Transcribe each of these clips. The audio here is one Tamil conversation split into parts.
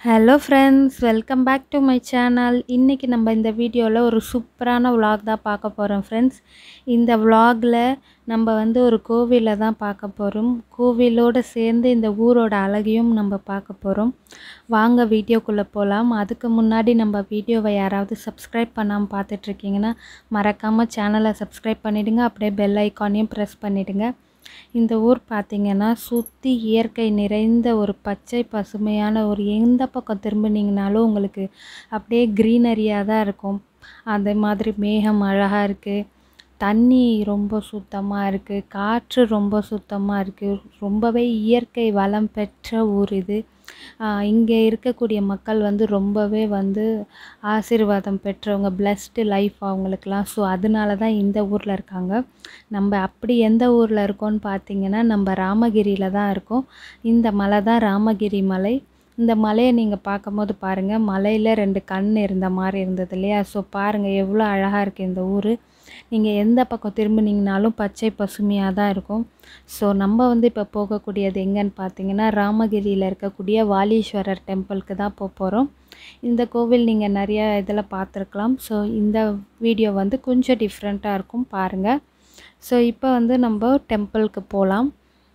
hello friends welcome back to my channel இன்றைக்கி நம்ம இந்த வீடியோவில் ஒரு சூப்பரான vlog தான் பார்க்க போகிறோம் ஃப்ரெண்ட்ஸ் இந்த vlogல நம்ம வந்து ஒரு கோவிலை தான் பார்க்க போகிறோம் கோவிலோடு சேர்ந்து இந்த ஊரோட அழகையும் நம்ம பார்க்க போகிறோம் வாங்க வீடியோக்குள்ளே போகலாம் அதுக்கு முன்னாடி நம்ம வீடியோவை யாராவது சப்ஸ்கிரைப் பண்ணாமல் பார்த்துட்ருக்கீங்கன்னா மறக்காமல் சேனலை சப்ஸ்கிரைப் பண்ணிவிடுங்க அப்படியே பெல் ஐக்கானையும் ப்ரெஸ் பண்ணிவிடுங்க இந்த ஊர் பார்த்திங்கன்னா சுற்றி இயற்கை நிறைந்த ஒரு பச்சை பசுமையான ஒரு எந்த பக்கம் திரும்பினீங்கனாலும் உங்களுக்கு அப்படியே க்ரீனரியாக தான் இருக்கும் அதே மாதிரி மேகம் அழகாக இருக்குது தண்ணி ரொம்ப சுத்தமாக இருக்குது காற்று ரொம்ப சுத்தமாக இருக்குது ரொம்பவே இயற்கை வளம் பெற்ற ஊர் இது இங்கே இருக்கக்கூடிய மக்கள் வந்து ரொம்பவே வந்து ஆசீர்வாதம் பெற்றவங்க பிளஸ்டு லைஃப் அவங்களுக்கெல்லாம் ஸோ அதனால தான் இந்த ஊரில் இருக்காங்க நம்ம அப்படி எந்த ஊரில் இருக்கோம்னு பார்த்தீங்கன்னா நம்ம ராமகிரியில் தான் இருக்கோம் இந்த மலை தான் ராமகிரி மலை இந்த மலையை நீங்கள் பார்க்கும்போது பாருங்கள் மலையில் ரெண்டு கண் இருந்த மாதிரி இருந்தது இல்லையா ஸோ பாருங்கள் எவ்வளோ அழகாக இருக்குது இந்த ஊர் நீங்கள் எந்த பக்கம் திரும்பினீங்கனாலும் பச்சை பசுமையாக தான் இருக்கும் ஸோ நம்ம வந்து இப்போ போகக்கூடியது எங்கன்னு பார்த்தீங்கன்னா ராமகிரியில் இருக்கக்கூடிய வாலீஸ்வரர் டெம்பிளுக்கு தான் போக போகிறோம் இந்த கோவில் நீங்கள் நிறைய இதில் பார்த்துருக்கலாம் ஸோ இந்த வீடியோ வந்து கொஞ்சம் டிஃப்ரெண்ட்டாக இருக்கும் பாருங்கள் ஸோ இப்போ வந்து நம்ம டெம்பிளுக்கு போகலாம்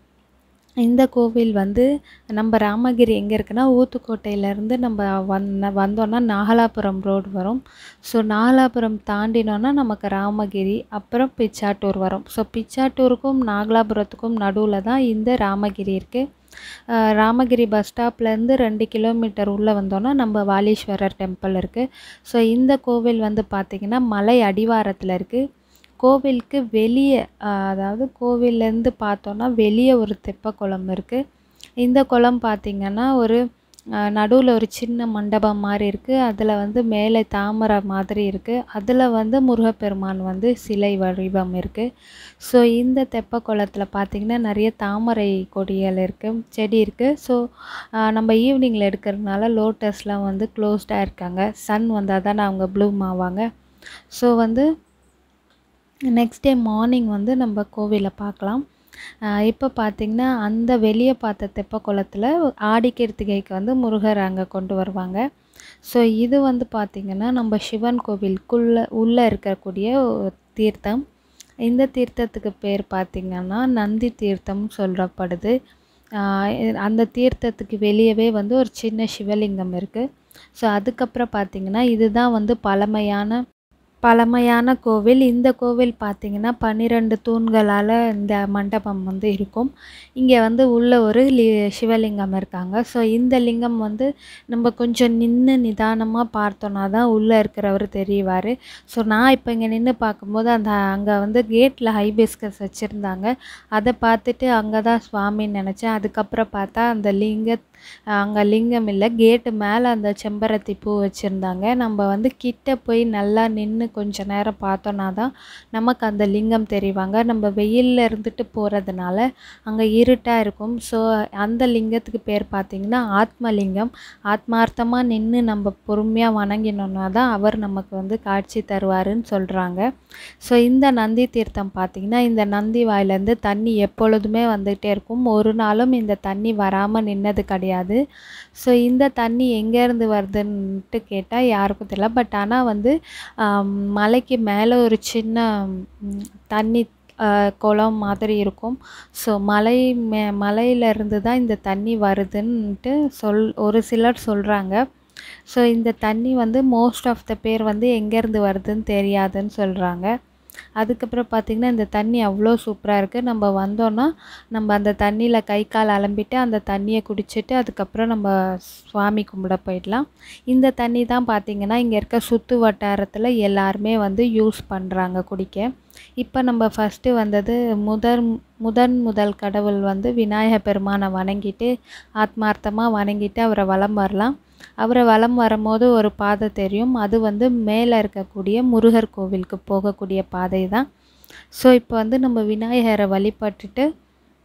இந்த கோவில் வந்து நம்ம ராமகிரி எங்கே இருக்குன்னா ஊத்துக்கோட்டையிலேருந்து நம்ம வந்த வந்தோன்னா நாகலாபுரம் ரோடு வரும் ஸோ நாகலாபுரம் தாண்டினோன்னா நமக்கு ராமகிரி அப்புறம் பிச்சாட்டூர் வரும் ஸோ பிச்சாட்டூருக்கும் நாகலாபுரத்துக்கும் நடுவில் தான் இந்த ராமகிரி இருக்குது ராமகிரி பஸ் ஸ்டாப்லேருந்து ரெண்டு கிலோமீட்டர் உள்ளே வந்தோன்னா நம்ம வாலீஸ்வரர் டெம்பிள் இருக்குது ஸோ இந்த கோவில் வந்து பார்த்திங்கன்னா மலை அடிவாரத்தில் இருக்குது கோவிலுக்கு வெளியே அதாவது கோவிலேருந்து பார்த்தோன்னா வெளியே ஒரு தெப்ப குளம் இருக்குது இந்த குளம் பார்த்திங்கன்னா ஒரு நடுவில் ஒரு சின்ன மண்டபம் மாதிரி இருக்குது அதில் வந்து மேலே தாமரை மாதிரி இருக்குது அதில் வந்து முருகப்பெருமான் வந்து சிலை வடிவம் இருக்குது ஸோ இந்த தெப்ப குளத்தில் பார்த்திங்கன்னா நிறைய தாமரை கொடிகள் இருக்குது செடி இருக்குது ஸோ நம்ம ஈவினிங்கில் எடுக்கிறதுனால லோட்டஸ்லாம் வந்து க்ளோஸ்டாக இருக்காங்க சன் வந்தால் தான் அவங்க ப்ளூம் ஆவாங்க ஸோ வந்து நெக்ஸ்ட் டே மார்னிங் வந்து நம்ம கோவிலை பார்க்கலாம் இப்போ பார்த்திங்கன்னா அந்த வெளியே பார்த்த தெப்ப குளத்தில் ஆடி கிருத்திகைக்கு வந்து முருகர் அங்கே கொண்டு வருவாங்க ஸோ இது வந்து பார்த்திங்கன்னா நம்ம சிவன் கோவிலுக்குள்ளே உள்ளே இருக்கக்கூடிய தீர்த்தம் இந்த தீர்த்தத்துக்கு பேர் பார்த்திங்கன்னா நந்தி தீர்த்தம் சொல்லப்படுது அந்த தீர்த்தத்துக்கு வெளியவே வந்து ஒரு சின்ன சிவலிங்கம் இருக்குது ஸோ அதுக்கப்புறம் பார்த்திங்கன்னா இதுதான் வந்து பழமையான பழமையான கோவில் இந்த கோவில் பார்த்திங்கன்னா பன்னிரெண்டு தூண்களால் இந்த மண்டபம் வந்து இருக்கும் இங்கே வந்து உள்ள ஒரு லி சிவலிங்கம் இருக்காங்க ஸோ இந்த லிங்கம் வந்து நம்ம கொஞ்சம் நின்று நிதானமாக பார்த்தோன்னா தான் உள்ளே இருக்கிறவர் தெரியவார் ஸோ நான் இப்போ இங்கே நின்று பார்க்கும்போது அந்த அங்கே வந்து கேட்டில் ஹைபிஸ்கஸ் வச்சுருந்தாங்க அதை பார்த்துட்டு அங்கே தான் சுவாமின்னு நினச்சேன் அதுக்கப்புறம் பார்த்தா அந்த லிங்க அங்கே லிங்கம் இல்லை கேட்டு மேலே அந்த செம்பருத்தி பூ வச்சுருந்தாங்க நம்ம வந்து கிட்ட போய் நல்லா நின்று கொஞ்ச நேரம் பார்த்தோன்னா தான் நமக்கு அந்த லிங்கம் தெரிவாங்க நம்ம வெயிலில் இருந்துட்டு போகிறதுனால அங்கே இருட்டாக இருக்கும் ஸோ அந்த லிங்கத்துக்கு பேர் பார்த்திங்கன்னா ஆத்மலிங்கம் ஆத்மார்த்தமாக நின்று நம்ம பொறுமையாக வணங்கினோன்னா தான் அவர் நமக்கு வந்து காட்சி தருவாருன்னு சொல்கிறாங்க ஸோ இந்த நந்தி தீர்த்தம் பார்த்திங்கன்னா இந்த நந்தி வாயிலேருந்து தண்ணி எப்பொழுதுமே வந்துகிட்டே இருக்கும் ஒரு நாளும் இந்த தண்ணி வராமல் நின்னது கிடையாது கிடையாது ஸோ இந்த தண்ணி எங்கேருந்து வருதுன்ட்டு கேட்டால் யாருக்கும் தெரியல பட் ஆனால் வந்து மலைக்கு மேலே ஒரு சின்ன தண்ணி குளம் மாதிரி இருக்கும் ஸோ மலை மே மலையிலேருந்து தான் இந்த தண்ணி வருதுன்ட்டு சொல் ஒரு சிலர் சொல்கிறாங்க ஸோ இந்த தண்ணி வந்து மோஸ்ட் ஆஃப் த பேர் வந்து எங்கேருந்து வருதுன்னு தெரியாதுன்னு சொல்கிறாங்க அதுக்கப்புறம் பார்த்திங்கன்னா இந்த தண்ணி அவ்வளோ சூப்பராக இருக்குது நம்ம வந்தோன்னா நம்ம அந்த தண்ணியில் கை கால் அலம்பிட்டு அந்த தண்ணியை குடிச்சிட்டு அதுக்கப்புறம் நம்ம சுவாமி கும்பிட போயிடலாம் இந்த தண்ணி தான் பார்த்திங்கன்னா இங்கே இருக்க சுற்று வட்டாரத்தில் எல்லாருமே வந்து யூஸ் பண்ணுறாங்க குடிக்க இப்போ நம்ம ஃபஸ்ட்டு வந்தது முதல் முதன் முதல் கடவுள் வந்து விநாயக பெருமானை வணங்கிட்டு ஆத்மார்த்தமாக வணங்கிட்டு அவரை வலம் வரலாம் அவரை வலம் வரும்போது ஒரு பாதை தெரியும் அது வந்து மேலே இருக்கக்கூடிய முருகர் கோவிலுக்கு போகக்கூடிய பாதை தான் ஸோ இப்போ வந்து நம்ம விநாயகரை வழிபட்டுட்டு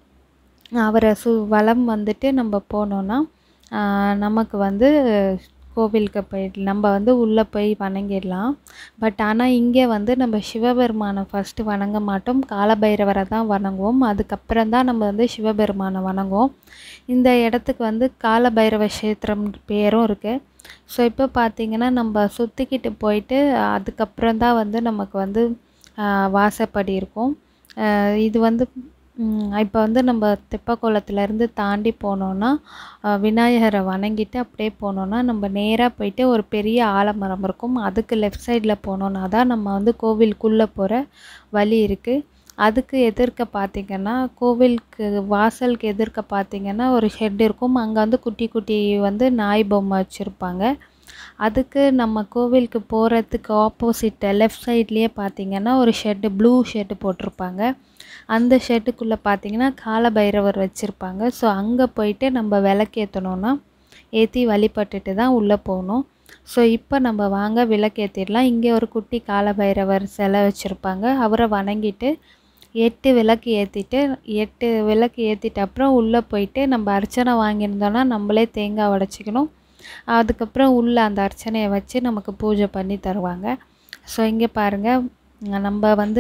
அவரை சு வலம் வந்துட்டு நம்ம போனோன்னா நமக்கு வந்து கோவிலுக்கு போயிட்டு நம்ம வந்து உள்ளே போய் வணங்கிடலாம் பட் ஆனால் இங்கே வந்து நம்ம சிவபெருமானை ஃபஸ்ட்டு வணங்க மாட்டோம் காலபைரவரை தான் வணங்குவோம் அதுக்கப்புறம் தான் நம்ம வந்து சிவபெருமானை வணங்குவோம் இந்த இடத்துக்கு வந்து காலபைரவ கஷேத்திரம் பேரும் இருக்குது ஸோ இப்போ பார்த்தீங்கன்னா நம்ம சுற்றிக்கிட்டு போயிட்டு அதுக்கப்புறம் தான் வந்து நமக்கு வந்து ஆஹ், வாசப்படி இருக்கும் ஆஹ், இது வந்து இப்போ வந்து நம்ம தெப்பக்குளத்துலேருந்து தாண்டி போனோன்னா ஆஹ், விநாயகரை வணங்கிட்டு அப்படியே போனோன்னா நம்ம நேராக போயிட்டு ஒரு பெரிய ஆலமரம் இருக்கும் அதுக்கு லெஃப்ட் சைடில் போனோன்னா தான் நம்ம வந்து கோவிலுக்குள்ளே போகிற வழி இருக்குது அதுக்கு எதிர்க்க பார்த்தீங்கன்னா கோவிலுக்கு வாசலுக்கு எதிர்க்க பார்த்தீங்கன்னா ஒரு ஷெட் இருக்கும் அங்கே வந்து குட்டி குட்டி வந்து நாய் பொம்மை வச்சுருப்பாங்க அதுக்கு நம்ம கோவிலுக்கு போகிறதுக்கு ஆப்போசிட் லெஃப்ட் சைட்லேயே பார்த்தீங்கன்னா ஒரு ஷெட்டு ப்ளூ ஷெட்டு போட்டிருப்பாங்க அந்த ஷெட்டுக்குள்ளே பார்த்தீங்கன்னா காலபைரவர் வச்சுருப்பாங்க ஸோ அங்கே போயிட்டு நம்ம விளக்கேற்றணுன்னா ஏற்றி வழிபட்டுட்டு தான் உள்ளே போகணும் ஸோ இப்போ நம்ம வாங்க விளக்கேற்றிடலாம் இங்கே ஒரு குட்டி காலபைரவர் சிலை வச்சுருப்பாங்க அவரை வணங்கிட்டு எட்டு விளக்கு ஏற்றிட்டு எட்டு விளக்கு ஏற்றிட்டு அப்புறம் உள்ளே போயிட்டு நம்ம அர்ச்சனை வாங்கியிருந்தோன்னா நம்மளே தேங்காய் உடச்சிக்கணும் அதுக்கப்புறம் உள்ளே அந்த அர்ச்சனையை வச்சு நமக்கு பூஜை பண்ணி தருவாங்க ஸோ இங்கே பாருங்கள் நம்ம வந்து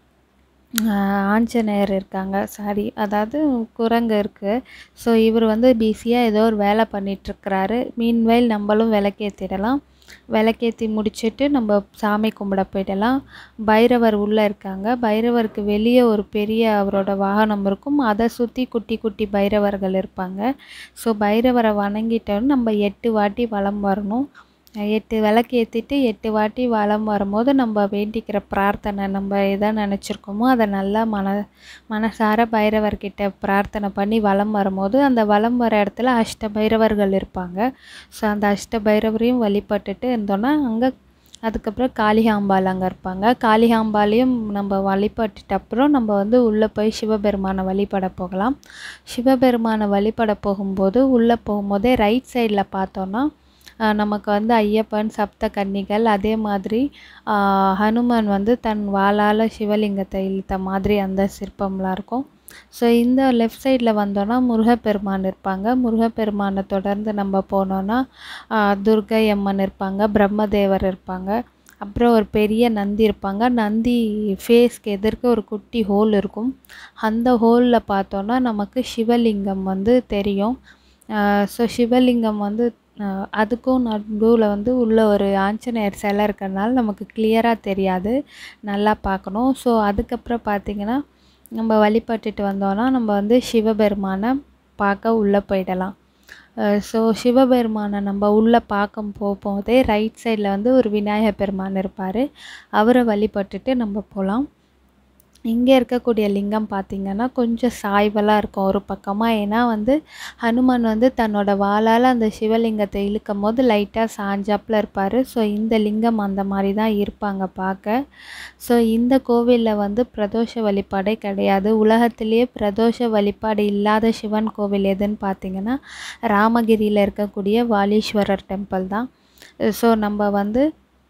ஆஹ், ஆஞ்சநேயர் இருக்காங்க சாரி அதாவது குரங்கு இருக்குது ஸோ இவர் வந்து பிஸியாக ஏதோ ஒரு வேலை பண்ணிகிட்ருக்கிறாரு மீன்வைல் நம்மளும் விளக்கேற்றிடலாம் விளக்கேற்றி முடிச்சுட்டு நம்ம சாமி கும்பிட போயிடலாம் பைரவர் உள்ளே இருக்காங்க பைரவருக்கு வெளியே ஒரு பெரிய அவரோட வாகனம் இருக்கும் அதை சுற்றி குட்டி குட்டி பைரவர்கள் இருப்பாங்க ஸோ பைரவரை வணங்கிட்டோன்னு நம்ம எட்டு வாட்டி வலம் வரணும் எட்டு விளக்கு ஏற்றிட்டு எட்டு வாட்டி வலம் வரும்போது நம்ம வேண்டிக்கிற பிரார்த்தனை நம்ம எதை நினச்சிருக்கோமோ அதை நல்லா மன மனசார பைரவர்கிட்ட பிரார்த்தனை பண்ணி வலம் வரும்போது அந்த வலம் வர இடத்துல அஷ்ட பைரவர்கள் இருப்பாங்க ஸோ அந்த அஷ்ட பைரவரையும் வழிபட்டுட்டு இருந்தோன்னா அங்கே அதுக்கப்புறம் காளிகாம்பாள் அங்கே இருப்பாங்க காளிகாம்பாளையும் நம்ம வழிபட்டுட்டு அப்புறம் நம்ம வந்து உள்ளே போய் சிவபெருமானை வழிபட போகலாம் சிவபெருமானை வழிபட போகும்போது உள்ளே போகும்போதே ரைட் சைடில் பார்த்தோன்னா ஆஹ் நமக்கு வந்து ஐயப்பன் சப்த கன்னிகள் அதே மாதிரி ஆஹ் ஹனுமான் வந்து தன் வாளால் சிவலிங்கத்தை இழுத்த மாதிரி அந்த சிற்பம்லாம் இருக்கும் ஸோ இந்த லெஃப்ட் சைடில் வந்தோன்னா முருகப்பெருமான் இருப்பாங்க முருகப்பெருமானை தொடர்ந்து நம்ம போனோன்னா ஆஹ் துர்க்கை அம்மன் இருப்பாங்க பிரம்மதேவர் இருப்பாங்க அப்புறம் ஒரு பெரிய நந்தி இருப்பாங்க நந்தி ஃபேஸ்க்கு எதிர்க்க ஒரு குட்டி ஹோல் இருக்கும் அந்த ஹோலில் பார்த்தோன்னா நமக்கு சிவலிங்கம் வந்து தெரியும் ஸோ சிவலிங்கம் வந்து ஆஹ் அதுக்கும் நடுவில் வந்து உள்ள ஒரு ஆஞ்சநேயர் சிலை இருக்கிறதுனால நமக்கு கிளியராக தெரியாது நல்லா பார்க்கணும் ஸோ அதுக்கப்புறம் பார்த்திங்கன்னா நம்ம வழிபட்டுட்டு வந்தோன்னா நம்ம வந்து சிவபெருமானை பார்க்க உள்ளே போயிடலாம் ஸோ சிவபெருமானை நம்ம உள்ளே பார்க்கும் போகும்போதே ரைட் சைடில் வந்து ஒரு விநாயகர் பெருமான் இருப்பார் அவரை வழிபட்டுட்டு நம்ம போகலாம் இங்கே இருக்கக்கூடிய லிங்கம் பார்த்திங்கன்னா கொஞ்சம் சாய்வலாக இருக்கும் ஒரு பக்கமாக ஏன்னா வந்து ஹனுமான் வந்து தன்னோட வாளால் அந்த சிவலிங்கத்தை இழுக்கும் போது லைட்டாக சாஞ்சாப்பில் இருப்பார் ஸோ இந்த லிங்கம் அந்த மாதிரி தான் இருப்பாங்க பார்க்க ஸோ இந்த கோவிலில் வந்து பிரதோஷ வழிபாடே கிடையாது உலகத்திலேயே பிரதோஷ வழிபாடு இல்லாத சிவன் கோவில் எதுன்னு பார்த்தீங்கன்னா ராமகிரியில் இருக்கக்கூடிய வாலீஸ்வரர் டெம்பிள் தான் ஸோ நம்ம வந்து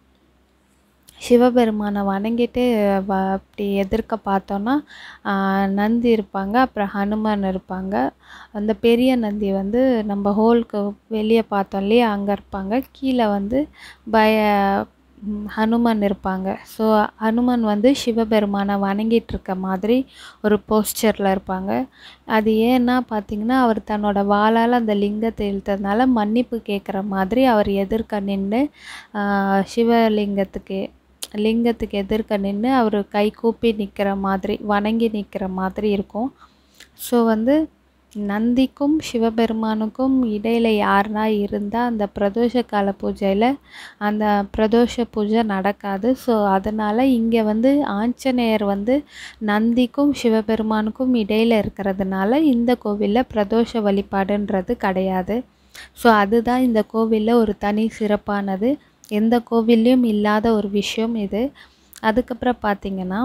சிவபெருமானை வணங்கிட்டு வ அப்படி எதிர்க்க பார்த்தோன்னா ஆஹ், நந்தி இருப்பாங்க அப்புறம் ஹனுமான் இருப்பாங்க அந்த பெரிய நந்தி வந்து நம்ம ஹோலுக்கு வெளியே பார்த்தோம் இல்லையா அங்கே இருப்பாங்க கீழே வந்து பய ம், ஹனுமான் இருப்பாங்க ஸோ ஹனுமான் வந்து சிவபெருமானை வணங்கிட்டு இருக்க மாதிரி ஒரு போஸ்டரில் இருப்பாங்க அது ஏன்னா பார்த்தீங்கன்னா அவர் தன்னோட வாளால் அந்த லிங்கத்தை இழுத்ததுனால மன்னிப்பு கேட்குற மாதிரி அவர் எதிர்க்க நின்று சிவலிங்கத்துக்கு லிங்கத்துக்கு எதிர்க்க நின்று அவர் கை கூப்பி நிற்கிற மாதிரி வணங்கி நிற்கிற மாதிரி இருக்கும் ஸோ வந்து நந்திக்கும் சிவபெருமானுக்கும் இடையில் யாருனா இருந்தால் அந்த பிரதோஷ கால பூஜையில் அந்த பிரதோஷ பூஜை நடக்காது ஸோ அதனால் இங்கே வந்து ஆஞ்சநேயர் வந்து நந்திக்கும் சிவபெருமானுக்கும் இடையில் இருக்கிறதுனால இந்த கோவிலில் பிரதோஷ வழிபாடுன்றது கிடையாது ஸோ அதுதான் இந்த கோவிலில் ஒரு தனி சிறப்பானது எந்த கோவில்லையும் இல்லாத ஒரு விஷயம் இது அதுக்கப்புறம் பார்த்திங்கன்னா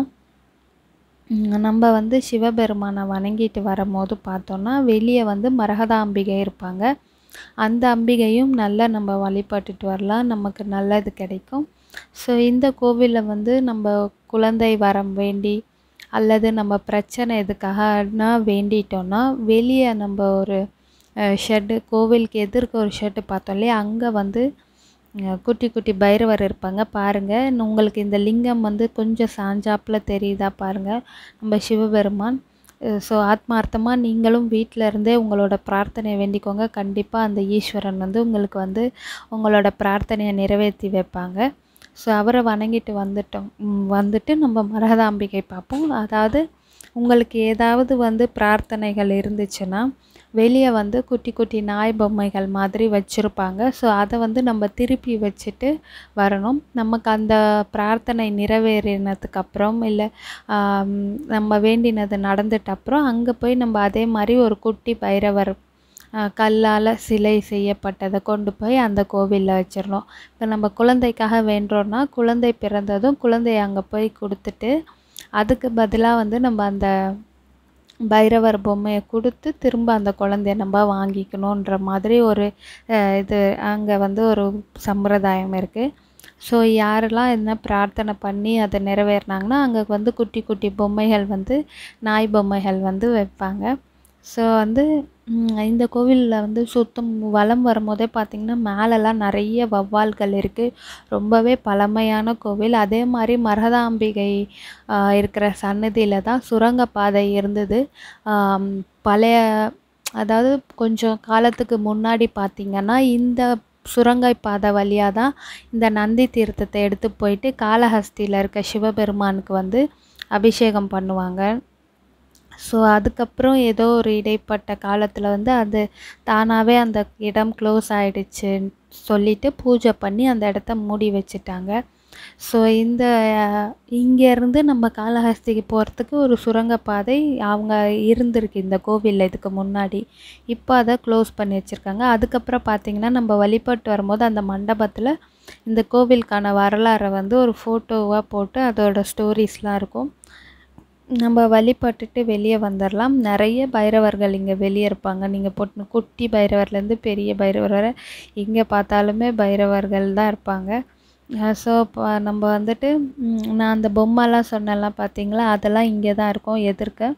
ம், நம்ம வந்து சிவபெருமானை வணங்கிட்டு வரும்போது பார்த்தோன்னா வெளியே வந்து மரகதாம்பிகை இருப்பாங்க அந்த அம்பிகையும் நல்லா நம்ம வழிபட்டுட்டு வரலாம் நமக்கு நல்லது கிடைக்கும் ஸோ இந்த கோவிலில் வந்து நம்ம குழந்தை வரம் வேண்டி அல்லது நம்ம பிரச்சனை எதுக்காகனா வேண்டிட்டோன்னா வெளியே நம்ம ஒரு ஷெட்டு கோவிலுக்கு எதிர்க்க ஒரு ஷெட்டு பார்த்தோம் இல்லையா அங்கே வந்து அஹ், குட்டி குட்டி பைரவர் இருப்பாங்க பாருங்கள் உங்களுக்கு இந்த லிங்கம் வந்து கொஞ்சம் சாஞ்சாப்பில் தெரியுதா பாருங்கள் நம்ம சிவபெருமான் ஸோ ஆத்மார்த்தமாக நீங்களும் வீட்டில் இருந்தே உங்களோட பிரார்த்தனையை வேண்டிக்கோங்க கண்டிப்பாக அந்த ஈஸ்வரன் வந்து உங்களுக்கு வந்து உங்களோட பிரார்த்தனையை நிறைவேற்றி வைப்பாங்க ஸோ அவரை வணங்கிட்டு வந்துட்டோம் ம், வந்துட்டு நம்ம மரகதாம்பிகை பார்ப்போம் அதாவது உங்களுக்கு ஏதாவது வந்து பிரார்த்தனைகள் இருந்துச்சுன்னா வெளியே வந்து குட்டி குட்டி நாய் பொம்மைகள் மாதிரி வச்சுருப்பாங்க ஸோ அதை வந்து நம்ம திருப்பி வச்சுட்டு வரணும் நமக்கு அந்த பிரார்த்தனை நிறைவேறினதுக்கு அப்புறம் இல்லை நம்ம வேண்டினது நடந்துட்ட அப்புறம் அங்கே போய் நம்ம அதே மாதிரி ஒரு குட்டி பைரவர் கல்லால் சிலை செய்யப்பட்டதை கொண்டு போய் அந்த கோவிலில் வச்சிடணும் இப்போ நம்ம குழந்தைக்காக வேண்டுறோன்னா குழந்தை பிறந்ததும் குழந்தைய அங்கே போய் கொடுத்துட்டு அதுக்கு பதிலாக வந்து நம்ம அந்த பைரவர் பொம்மையை கொடுத்து திரும்ப அந்த குழந்தைய நம்ம வாங்கிக்கணுன்ற மாதிரி ஒரு அஹ், இது அங்கே வந்து ஒரு சம்பிரதாயம் இருக்குது ஸோ யாரெல்லாம் என்ன பிரார்த்தனை பண்ணி அதை நிறைவேறினாங்கன்னா அங்கே வந்து குட்டி குட்டி பொம்மைகள் வந்து நாய் பொம்மைகள் வந்து வைப்பாங்க ஸோ வந்து ம், இந்த கோவிலில் வந்து சுத்தம் வலம் வரும்போதே பார்த்திங்கன்னா மேலெல்லாம் நிறைய வௌவால்கள் இருக்குது ரொம்பவே பழமையான கோவில் அதே மாதிரி மரகதாம்பிகை ஆ, இருக்கிற சன்னதியில் தான் சுரங்கப்பாதை இருந்தது ஆம், பழைய அதாவது கொஞ்சம் காலத்துக்கு முன்னாடி பார்த்திங்கன்னா இந்த சுரங்கை பாதை வழியாக தான் இந்த நந்தி தீர்த்தத்தை எடுத்து போயிட்டு காளஹஸ்தியில் இருக்க சிவபெருமானுக்கு வந்து அபிஷேகம் பண்ணுவாங்க ஸோ அதுக்கப்புறம் ஏதோ ஒரு இடைப்பட்ட காலத்தில் வந்து அது தானாகவே அந்த இடம் க்ளோஸ் ஆயிடுச்சுன்னு சொல்லிட்டு பூஜை பண்ணி அந்த இடத்த மூடி வச்சுட்டாங்க ஸோ இந்த இங்கேருந்து நம்ம காளஹஸ்திக்கு போகிறதுக்கு ஒரு சுரங்கப்பாதை அவங்க இருந்திருக்கு இந்த கோவிலில் இதுக்கு முன்னாடி இப்போ அதை க்ளோஸ் பண்ணி வச்சுருக்காங்க அதுக்கப்புறம் பார்த்திங்கன்னா நம்ம வழிபட்டு வரும்போது அந்த மண்டபத்தில் இந்த கோவிலுக்கான வரலாறை வந்து ஒரு ஃபோட்டோவாக போட்டு அதோட ஸ்டோரிஸ்லாம் இருக்கும் நம்ம வழிபட்டுட்டு வெளியே வந்துடலாம் நிறைய பைரவர்கள் இங்கே வெளியே இருப்பாங்க நீங்கள் போட்டு குட்டி பைரவர்லேருந்து பெரிய பைரவர் வரை எங்கே பார்த்தாலுமே பைரவர்கள் தான் இருப்பாங்க ஸோ இப்போ நம்ம வந்துட்டு ம், நான் அந்த பொம்மைலாம் சொன்னேன்லாம் பார்த்தீங்களா அதெல்லாம் இங்கே தான் இருக்கும் எதிர்க்க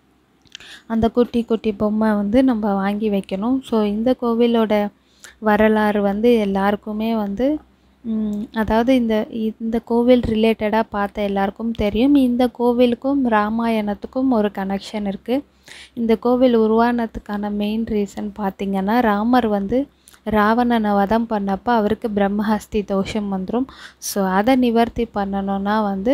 அந்த குட்டி குட்டி பொம்மை வந்து நம்ம வாங்கி வைக்கணும் ஸோ இந்த கோவிலோட வரலாறு வந்து எல்லாருக்குமே வந்து ம், அதாவது இந்த இந்த கோவில் ரிலேட்டடாக பார்த்த எல்லாருக்கும் தெரியும் இந்த கோவிலுக்கும் ராமாயணத்துக்கும் ஒரு கனெக்ஷன் இருக்குது இந்த கோவில் உருவானதுக்கான மெயின் ரீசன் பார்த்திங்கன்னா ராமர் வந்து ராவணனை வதம் பண்ணப்போ அவருக்கு பிரம்மஹஸ்தி தோஷம் வந்துடும் ஸோ அதை நிவர்த்தி பண்ணணும்னா வந்து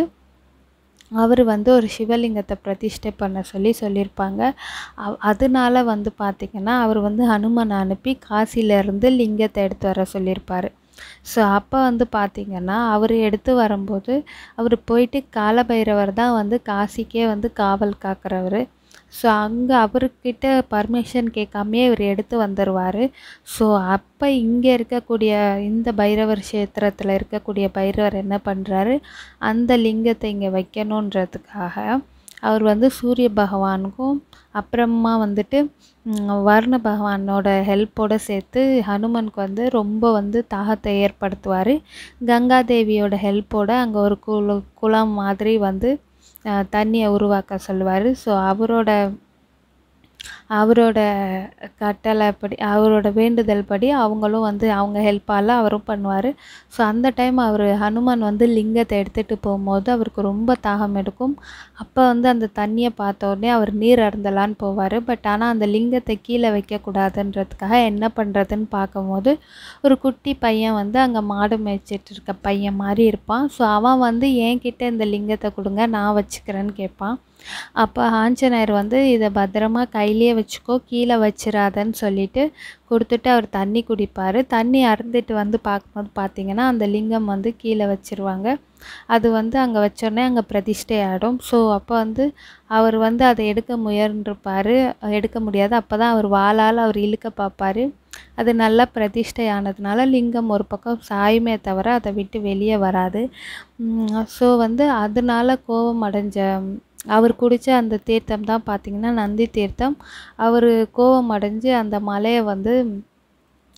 அவர் வந்து ஒரு சிவலிங்கத்தை பிரதிஷ்டை பண்ண சொல்லி சொல்லியிருப்பாங்க அவ் அதனால வந்து பார்த்திங்கன்னா அவர் வந்து ஹனுமனை அனுப்பி காசியிலேருந்து லிங்கத்தை எடுத்து வர சொல்லியிருப்பார் ஸோ அப்போ வந்து பார்த்திங்கன்னா அவர் எடுத்து வரும்போது அவர் போயிட்டு காலபைரவர் தான் வந்து காசிக்கே வந்து காவல் காக்கிறவர் ஸோ அங்கே அவர்கிட்ட பர்மிஷன் கேட்காமே இவர் எடுத்து வந்துடுவார் ஸோ அப்போ இங்கே இருக்கக்கூடிய இந்த பைரவர் க்ஷேத்திரத்தில் இருக்கக்கூடிய பைரவர் என்ன பண்ணுறாரு அந்த லிங்கத்தை இங்கே வைக்கணுன்றதுக்காக அவர் வந்து சூரிய பகவானுக்கும் அப்புறமா வந்துட்டு ம், வருண பகவானோட ஹெல்ப்போட சேர்த்து ஹனுமனுக்கு வந்து ரொம்ப வந்து தாகத்தை ஏற்படுத்துவார் கங்காதேவியோட ஹெல்ப்போட அங்கே ஒரு குள குளம் மாதிரி வந்து அஹ், தண்ணியை உருவாக்க சொல்லுவார் ஸோ அவரோட அவரோட கட்டளைப்படி அவரோட வேண்டுதல் படி அவங்களும் வந்து அவங்க ஹெல்ப்பால் அவரும் பண்ணுவார் ஸோ அந்த டைம் அவர் ஹனுமான் வந்து லிங்கத்தை எடுத்துகிட்டு போகும்போது அவருக்கு ரொம்ப தாகம் எடுக்கும் அப்போ வந்து அந்த தண்ணியை பார்த்த உடனே அவர் நீர் அருந்தலான்னு போவார் பட் ஆனால் அந்த லிங்கத்தை கீழே வைக்கக்கூடாதுன்றதுக்காக என்ன பண்ணுறதுன்னு பார்க்கும்போது ஒரு குட்டி பையன் வந்து அங்கே மாடு மேய்ச்சிட்டு இருக்க பையன் மாதிரி இருப்பான் ஸோ அவன் வந்து என்கிட்ட இந்த லிங்கத்தை கொடுங்க நான் வச்சுக்கிறேன்னு கேட்பான் அப்போ ஆஞ்சநேயர் வந்து இதை பத்திரமா கையிலேயே வச்சுக்கோ கீழே வச்சிடாதன்னு சொல்லிட்டு கொடுத்துட்டு அவர் தண்ணி குடிப்பார் தண்ணி அருந்திட்டு வந்து பார்க்கும்போது பார்த்தீங்கன்னா அந்த லிங்கம் வந்து கீழே வச்சிருவாங்க அது வந்து அங்கே வச்சோடனே அங்கே பிரதிஷ்டை ஆகிடும் ஸோ அப்போ வந்து அவர் வந்து அதை எடுக்க முயன்றிருப்பார் எடுக்க முடியாது அப்போ தான் அவர் வாளால் அவர் இழுக்க பார்ப்பாரு அது நல்லா பிரதிஷ்டை ஆனதுனால லிங்கம் ஒரு பக்கம் சாயுமே தவிர அதை விட்டு வெளியே வராது ஸோ வந்து அதனால கோபம் அடைஞ்ச அவர் குடித்த அந்த தீர்த்தம் தான் பார்த்திங்கன்னா நந்தி தீர்த்தம் அவர் கோபம் அடைஞ்சு அந்த மலையை வந்து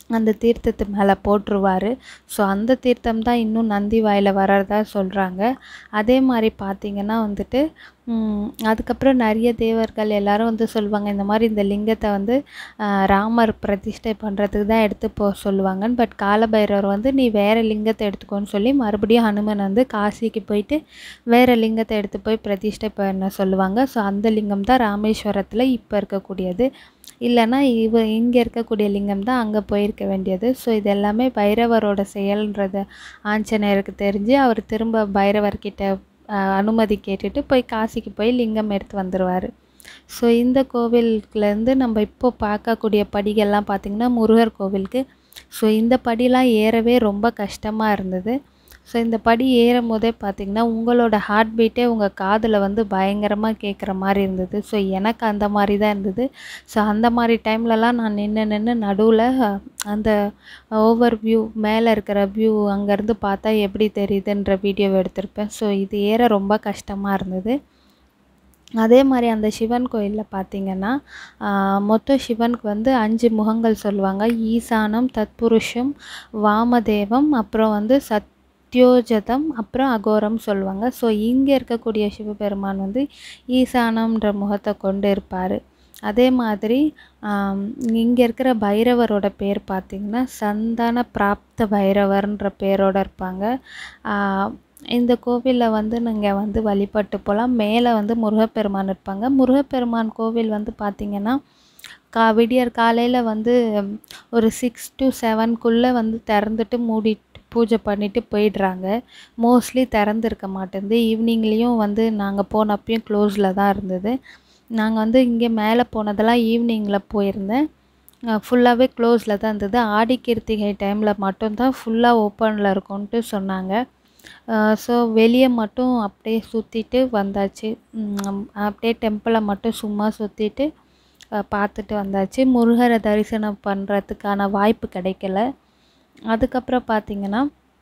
அந்த தீர்த்தத்து மேலே போட்டுருவார் ஸோ அந்த தீர்த்தம் தான் இன்னும் நந்தி வாயில் வர்றதா சொல்கிறாங்க அதே மாதிரி பார்த்திங்கன்னா வந்துட்டு ம், அதுக்கப்புறம் நிறைய தேவர்கள் எல்லாரும் வந்து சொல்லுவாங்க இந்த மாதிரி இந்த லிங்கத்தை வந்து ஆஹ், ராமர் பிரதிஷ்டை பண்ணுறதுக்கு தான் எடுத்து போக சொல்லுவாங்கன்னு பட் காலபைரவர் வந்து நீ வேறு லிங்கத்தை எடுத்துக்கோன்னு சொல்லி மறுபடியும் ஹனுமன் வந்து காசிக்கு போயிட்டு வேறு லிங்கத்தை எடுத்து போய் பிரதிஷ்டை பண்ண சொல்லுவாங்க ஸோ அந்த லிங்கம் தான் ராமேஸ்வரத்தில் இப்போ இருக்கக்கூடியது இல்லைன்னா இவ இங்கே இருக்கக்கூடிய லிங்கம் தான் அங்கே போயிருக்க வேண்டியது ஸோ இது எல்லாமே பைரவரோட செயல்ன்றது ஆஞ்சநேயருக்கு தெரிஞ்சு அவர் திரும்ப பைரவர்கிட்ட ஆஹ், அனுமதி கேட்டுட்டு போய் காசிக்கு போய் லிங்கம் எடுத்து வந்துடுவார் ஸோ இந்த கோவிலுக்குலேருந்து நம்ம இப்போ பார்க்கக்கூடிய படிகள்லாம் பார்த்திங்கன்னா முருகர் கோவிலுக்கு ஸோ இந்த படிலாம் ஏறவே ரொம்ப கஷ்டமாக இருந்தது ஸோ இந்த படி ஏறும் போதே பார்த்திங்கன்னா உங்களோட ஹார்ட் பீட்டே உங்கள் காதில் வந்து பயங்கரமாக கேட்குற மாதிரி இருந்தது ஸோ எனக்கு அந்த மாதிரி தான் இருந்தது ஸோ அந்த மாதிரி டைம்லலாம் நான் நின்று நின்று நடுவில் அந்த ஓவர் வியூ மேலே இருக்கிற வியூ அங்கேருந்து பார்த்தா எப்படி தெரியுதுன்ற வீடியோ எடுத்திருப்பேன் ஸோ இது ஏற ரொம்ப கஷ்டமாக இருந்தது அதே மாதிரி அந்த சிவன் கோயிலில் பார்த்தீங்கன்னா ஆஹ், மொத்தம் சிவனுக்கு வந்து அஞ்சு முகங்கள் சொல்லுவாங்க ஈசானம் தத்புருஷம் வாமதேவம் அப்புறம் வந்து சத்யோஜதம் அப்புறம் அகோரம் சொல்லுவாங்க ஸோ இங்கே இருக்கக்கூடிய சிவபெருமான் வந்து ஈசானம்ன்ற முகத்தை கொண்டு இருப்பார் அதே மாதிரி இங்கே இருக்கிற பைரவரோட பேர் பார்த்திங்கன்னா சந்தான பிராப்த பைரவர்ன்ற பேரோட இருப்பாங்க ஆஹ், இந்த கோவிலில் வந்து நீங்கள் வந்து வழிபட்டு போகலாம் மேலே வந்து முருகப்பெருமான் இருப்பாங்க முருகப்பெருமான் கோவில் வந்து பார்த்திங்கன்னா கா விடியற் காலையில் வந்து ம், ஒரு சிக்ஸ் டு செவன்குள்ளே வந்து திறந்துட்டு மூடிட்டு பூஜை பண்ணிட்டு போயிடுறாங்க மோஸ்ட்லி திறந்துருக்க மாட்டேங்குது ஈவினிங்லேயும் வந்து நாங்கள் போனப்பையும் க்ளோஸில் தான் இருந்தது நாங்கள் வந்து இங்கே மேலே போனதெல்லாம் ஈவினிங்கில் போயிருந்தேன் ஃபுல்லாகவே க்ளோஸில் தான் இருந்தது ஆடி கிருத்திகை டைமில் மட்டும்தான் ஃபுல்லாக ஓப்பனில் இருக்கும்ன்ட்டு சொன்னாங்க ஸோ வெளியே மட்டும் அப்படியே சுற்றிட்டு வந்தாச்சு ம், அப்படியே டெம்பிளை மட்டும் சும்மா சுற்றிட்டு பார்த்துட்டு வந்தாச்சு முருகரை தரிசனம் பண்ணுறதுக்கான வாய்ப்பு கிடைக்கல அதுக்கப்புறம் பார்த்திங்கன்னா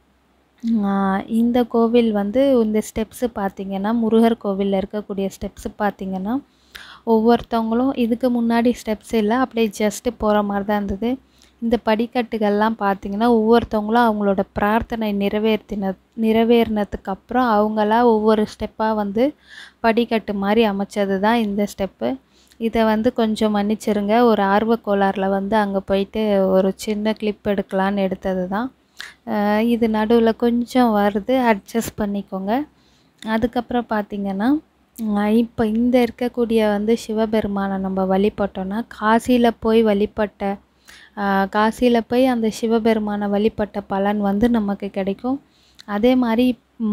ஆஹ் இந்த கோவில் வந்து இந்த ஸ்டெப்ஸு பார்த்தீங்கன்னா முருகர் கோவிலில் இருக்கக்கூடிய ஸ்டெப்ஸு பார்த்தீங்கன்னா ஒவ்வொருத்தவங்களும் இதுக்கு முன்னாடி ஸ்டெப்ஸ் இல்லை அப்படியே ஜஸ்ட்டு போகிற மாதிரி தான் இருந்தது இந்த படிக்கட்டுகள்லாம் பார்த்தீங்கன்னா ஒவ்வொருத்தவங்களும் அவங்களோட பிரார்த்தனை நிறைவேற்றின நிறைவேறினதுக்கு அப்புறம் அவங்களா ஒவ்வொரு ஸ்டெப்பாக வந்து படிக்கட்டு மாதிரி அமைச்சது தான் இந்த ஸ்டெப்பு இதை வந்து கொஞ்சம் மன்னிச்சிருங்க ஒரு ஆர்வக் கோளாறில் வந்து அங்கே போயிட்டு ஒரு சின்ன கிளிப் எடுக்கலான்னு எடுத்தது தான் அஹ் இது நடுவில் கொஞ்சம் வருது அட்ஜஸ்ட் பண்ணிக்கோங்க அதுக்கப்புறம் பார்த்திங்கன்னா இப்போ இந்த இருக்கக்கூடிய வந்து சிவபெருமானை நம்ம வழிபட்டோன்னா காசியில் போய் வழிபட்ட காசியில் போய் அந்த சிவபெருமானை வழிபட்ட பலன் வந்து நமக்கு கிடைக்கும் அதே மாதிரி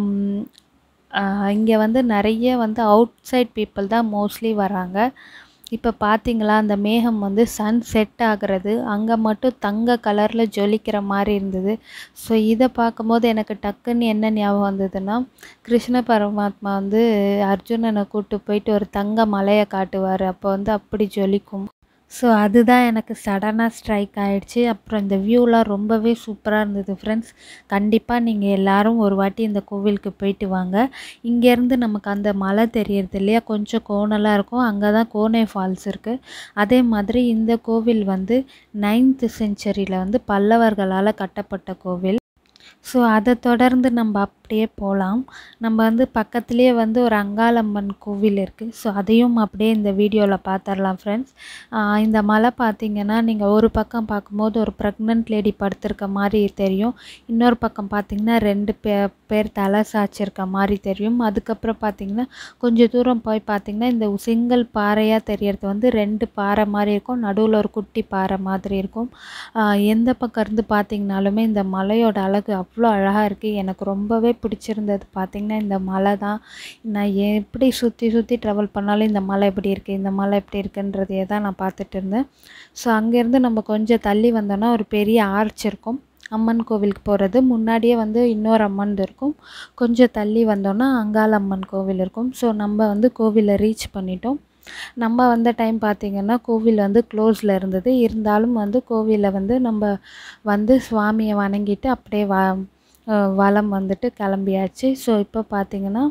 இங்கே வந்து நிறைய வந்து அவுட் சைட் பீப்புள் தான் மோஸ்ட்லி வராங்க இப்போ பார்த்தீங்களா அந்த மேகம் வந்து சன் செட் ஆகிறது அங்கே மட்டும் தங்க கலரில் ஜொலிக்கிற மாதிரி இருந்தது ஸோ இதை பார்க்கும்போது எனக்கு டக்குன்னு என்ன ஞாபகம் வந்ததுன்னா கிருஷ்ண பரமாத்மா வந்து அர்ஜுனனை கூட்டு போயிட்டு ஒரு தங்க மலையை காட்டுவார் அப்போ வந்து அப்படி ஜொலிக்கும் ஸோ அதுதான் எனக்கு சடனாக ஸ்ட்ரைக் ஆயிடுச்சு அப்புறம் இந்த வியூலாம் ரொம்பவே சூப்பராக இருந்தது ஃப்ரெண்ட்ஸ் கண்டிப்பாக நீங்கள் எல்லாரும் ஒரு வாட்டி இந்த கோவிலுக்கு போயிட்டு வாங்க இங்கேருந்து நமக்கு அந்த மலை தெரியறது இல்லையா கொஞ்சம் கோணலாக இருக்கும் அங்கே தான் கோனே ஃபால்ஸ் இருக்குது அதே மாதிரி இந்த கோவில் வந்து நைன்த்து செஞ்சுரியில் வந்து பல்லவர்களால் கட்டப்பட்ட கோவில் ஸோ அதை தொடர்ந்து நம்ம அப்படியே போகலாம் நம்ம வந்து பக்கத்துலேயே வந்து ஒரு அங்காளம்மன் கோவில் இருக்குது ஸோ அதையும் அப்படியே இந்த வீடியோவில் பார்த்துடலாம் ஃப்ரெண்ட்ஸ் இந்த மலை பார்த்தீங்கன்னா நீங்கள் ஒரு பக்கம் பார்க்கும்போது ஒரு ப்ரெக்னென்ட் லேடி படுத்திருக்க மாதிரி தெரியும் இன்னொரு பக்கம் பார்த்தீங்கன்னா ரெண்டு பே பேர் தலை சாய்ச்சிருக்க மாதிரி தெரியும் அதுக்கப்புறம் பார்த்தீங்கன்னா கொஞ்சம் தூரம் போய் பார்த்தீங்கன்னா இந்த சிங்கிள் பாறையாக தெரியறது வந்து ரெண்டு பாறை மாதிரி இருக்கும் நடுவில் ஒரு குட்டி பாறை மாதிரி இருக்கும் ஆஹ் எந்த பக்கம் இருந்து பார்த்தீங்கனாலுமே இந்த மலையோட அழகு அவ்வளோ அழகாக இருக்குது எனக்கு ரொம்பவே பிடிச்சிருந்தது பார்த்தீங்கன்னா இந்த மலை தான் நான் எப்படி சுற்றி சுற்றி ட்ராவல் பண்ணாலும் இந்த மலை எப்படி இருக்குது இந்த மலை எப்படி இருக்குன்றதையே தான் நான் பார்த்துட்டு இருந்தேன் ஸோ அங்கேருந்து நம்ம கொஞ்சம் தள்ளி வந்தோன்னா ஒரு பெரிய ஆர்ச் இருக்கும் அம்மன் கோவிலுக்கு போகிறது முன்னாடியே வந்து இன்னொரு அம்மன் இருக்கும் கொஞ்சம் தள்ளி வந்தோன்னா அங்காள அம்மன் கோவில் இருக்கும் ஸோ நம்ம வந்து கோவிலை ரீச் பண்ணிட்டோம் நம்ம வந்த டைம் பார்த்திங்கன்னா கோவில் வந்து க்ளோஸில் இருந்தது இருந்தாலும் வந்து கோவிலில் வந்து நம்ம வந்து சுவாமியை வணங்கிட்டு அப்படியே வ அஹ் வலம் வந்துட்டு கிளம்பியாச்சு ஸோ இப்போ பார்த்திங்கன்னா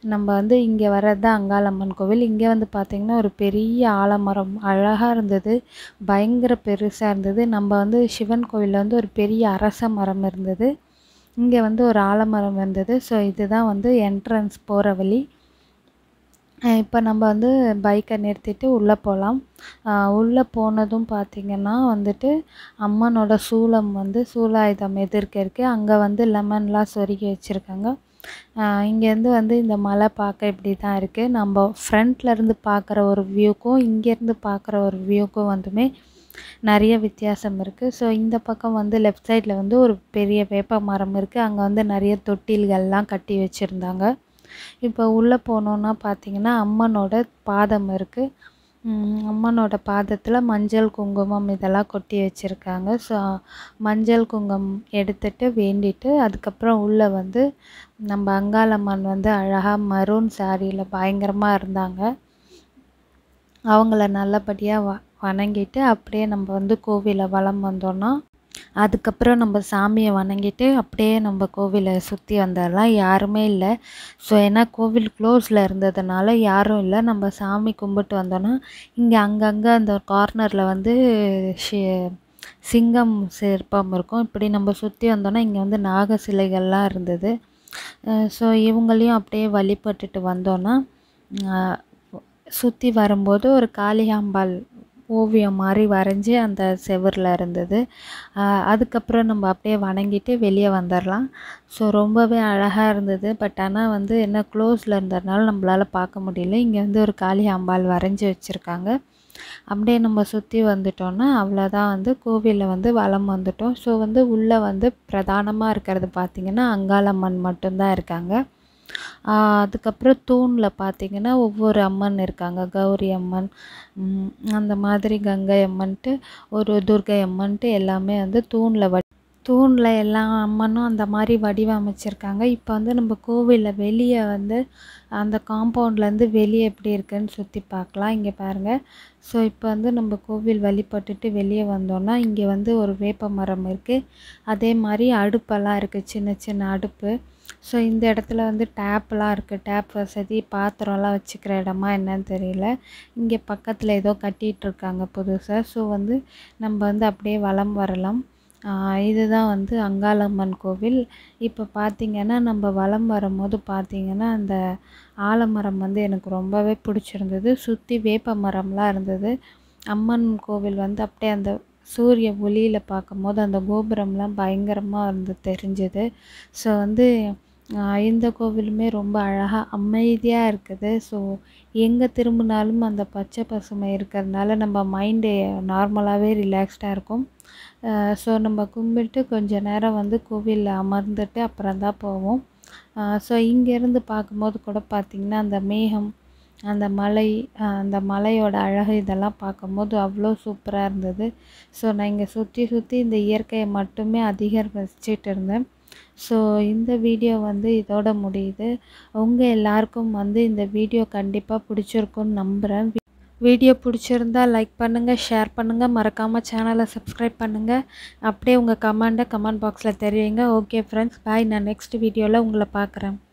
நம்ம வந்து இங்கே வர்றது தான் அங்காளம்மன் கோவில் இங்கே வந்து பார்த்திங்கன்னா ஒரு பெரிய ஆலமரம் அழகாக இருந்தது பயங்கர பெருசாக இருந்தது நம்ம வந்து சிவன் கோவிலில் வந்து ஒரு பெரிய அரச மரம் இருந்தது இங்கே வந்து ஒரு ஆலமரம் இருந்தது ஸோ இதுதான் வந்து என்ட்ரன்ஸ் போகிற வழி இப்போ நம்ம வந்து பைக்கை நிறுத்திட்டு உள்ளே போகலாம் உள்ளே போனதும் பார்த்திங்கன்னா வந்துட்டு அம்மனோட சூலம் வந்து சூலாயுதம் எதிர்க்க இருக்குது அங்கே வந்து லெமன்லாம் சொருகி வச்சுருக்காங்க இங்கேருந்து வந்து இந்த மலை பார்க்க இப்படி தான் இருக்குது நம்ம ஃப்ரண்ட்லேருந்து பார்க்குற ஒரு வியூக்கும் இங்கேருந்து பார்க்குற ஒரு வியூக்கும் வந்துமே நிறைய வித்தியாசம் இருக்குது ஸோ இந்த பக்கம் வந்து லெஃப்ட் சைடில் வந்து ஒரு பெரிய வேப்ப மரம் இருக்குது அங்கே வந்து நிறைய தொட்டில்கள்லாம் கட்டி வச்சுருந்தாங்க இப்போ உள்ளே போனோன்னா பார்த்தீங்கன்னா அம்மனோட பாதம் இருக்குது அம்மனோட பாதத்தில் மஞ்சள் குங்குமம் இதெல்லாம் கொட்டி வச்சுருக்காங்க ஸோ மஞ்சள் குங்குமம் எடுத்துட்டு வேண்டிட்டு அதுக்கப்புறம் உள்ளே வந்து நம்ம அங்காளம்மன் வந்து அழகாக மரூன் சாரியில் பயங்கரமாக இருந்தாங்க அவங்கள நல்லபடியாக வ வணங்கிட்டு அப்படியே நம்ம வந்து கோவிலை வலம் வந்தோன்னா அதுக்கப்புறம் நம்ம சாமியை வணங்கிட்டு அப்படியே நம்ம கோவிலை சுற்றி வந்துடலாம் யாருமே இல்லை ஸோ ஏன்னா கோவில் க்ளோஸில் இருந்ததுனால யாரும் இல்லை நம்ம சாமி கும்பிட்டு வந்தோன்னா இங்கே அங்கங்கே அந்த கார்னரில் வந்து ஷி சிங்கம் சிற்பம் இருக்கும் இப்படி நம்ம சுற்றி வந்தோன்னா இங்கே வந்து நாக சிலைகள்லாம் இருந்தது ஸோ இவங்களையும் அப்படியே வழிபட்டுட்டு வந்தோன்னா சுற்றி வரும்போது ஒரு காளிகாம்பாள் ஓவியம் மாதிரி வரைஞ்சி அந்த செவரில் இருந்தது அதுக்கப்புறம் நம்ம அப்படியே வணங்கிட்டு வெளியே வந்துடலாம் ஸோ ரொம்பவே அழகாக இருந்தது பட் ஆனால் வந்து என்ன க்ளோஸில் இருந்ததுனால நம்மளால் பார்க்க முடியல இங்கே வந்து ஒரு காளி அம்பாள் வரைஞ்சி வச்சுருக்காங்க அப்படியே நம்ம சுற்றி வந்துட்டோன்னா அவ்வளோதான் வந்து கோவிலில் வந்து வலம் வந்துட்டோம் ஸோ வந்து உள்ளே வந்து பிரதானமாக இருக்கிறது பார்த்திங்கன்னா அங்காளம்மன் மட்டும்தான் இருக்காங்க அதுக்கப்புறம் தூணில் பார்த்திங்கன்னா ஒவ்வொரு அம்மன் இருக்காங்க கௌரி அம்மன் அந்த மாதிரி கங்கை அம்மன்ட்டு ஒரு துர்கை அம்மன்ட்டு எல்லாமே வந்து தூணில் வ தூணில் எல்லா அம்மனும் அந்த மாதிரி வடிவமைச்சிருக்காங்க இப்போ வந்து நம்ம கோவிலில் வெளியே வந்து அந்த காம்பவுண்ட்லேருந்து வெளியே எப்படி இருக்குன்னு சுற்றி பார்க்கலாம் இங்கே பாருங்கள் ஸோ இப்போ வந்து நம்ம கோவில் வழிபட்டுட்டு வெளியே வந்தோன்னா இங்கே வந்து ஒரு வேப்ப மரம் இருக்குது அதே மாதிரி அடுப்பெல்லாம் இருக்குது சின்ன சின்ன அடுப்பு ஸோ இந்த இடத்துல வந்து டேப்லாம் இருக்குது டேப் வசதி பாத்திரம்லாம் வச்சுக்கிற இடமா என்னன்னு தெரியல இங்கே பக்கத்தில் ஏதோ கட்டிகிட்ருக்காங்க புதுசாக ஸோ வந்து நம்ம வந்து அப்படியே வலம் வரலாம் இதுதான் வந்து அங்காளம்மன் கோவில் இப்போ பார்த்திங்கன்னா நம்ம வலம் வரும்போது பார்த்திங்கன்னா அந்த ஆலமரம் வந்து எனக்கு ரொம்பவே பிடிச்சிருந்தது சுற்றி வேப்ப மரம்லாம் இருந்தது அம்மன் கோவில் வந்து அப்படியே அந்த சூரிய ஒளியில் பார்க்கும்போது அந்த கோபுரம்லாம் பயங்கரமாக இருந்து தெரிஞ்சுது ஸோ வந்து இந்த கோவிலுமே ரொம்ப அழகாக அமைதியாக இருக்குது ஸோ எங்கே திரும்பினாலும் அந்த பச்சை பசுமை இருக்கிறதுனால நம்ம மைண்டு நார்மலாகவே ரிலாக்ஸ்டாக இருக்கும் ஸோ நம்ம கும்பிட்டு கொஞ்ச நேரம் வந்து கோவிலில் அமர்ந்துட்டு அப்புறம் தான் போவோம் ஸோ இங்கேருந்து பார்க்கும்போது கூட பார்த்திங்கன்னா அந்த மேகம் அந்த மலை அந்த மலையோட அழகு இதெல்லாம் பார்க்கும்போது அவ்வளோ சூப்பராக இருந்தது ஸோ நான் இங்கே சுற்றி சுற்றி இந்த இயற்கையை மட்டுமே அதிகம் ரசிச்சிட்டு இருந்தேன் ஸோ இந்த வீடியோ வந்து இதோட முடியுது உங்கள் எல்லாருக்கும் வந்து இந்த வீடியோ கண்டிப்பாக பிடிச்சிருக்குன்னு நம்புகிறேன் வீடியோ பிடிச்சிருந்தா லைக் பண்ணுங்கள் ஷேர் பண்ணுங்கள் மறக்காமல் சேனலை சப்ஸ்கிரைப் பண்ணுங்கள் அப்படியே உங்கள் கமெண்ட்டை கமெண்ட் பாக்ஸில் தெரிவிங்க ஓகே ஃப்ரெண்ட்ஸ் பாய் நான் நெக்ஸ்ட் வீடியோவில் உங்களை பார்க்குறேன்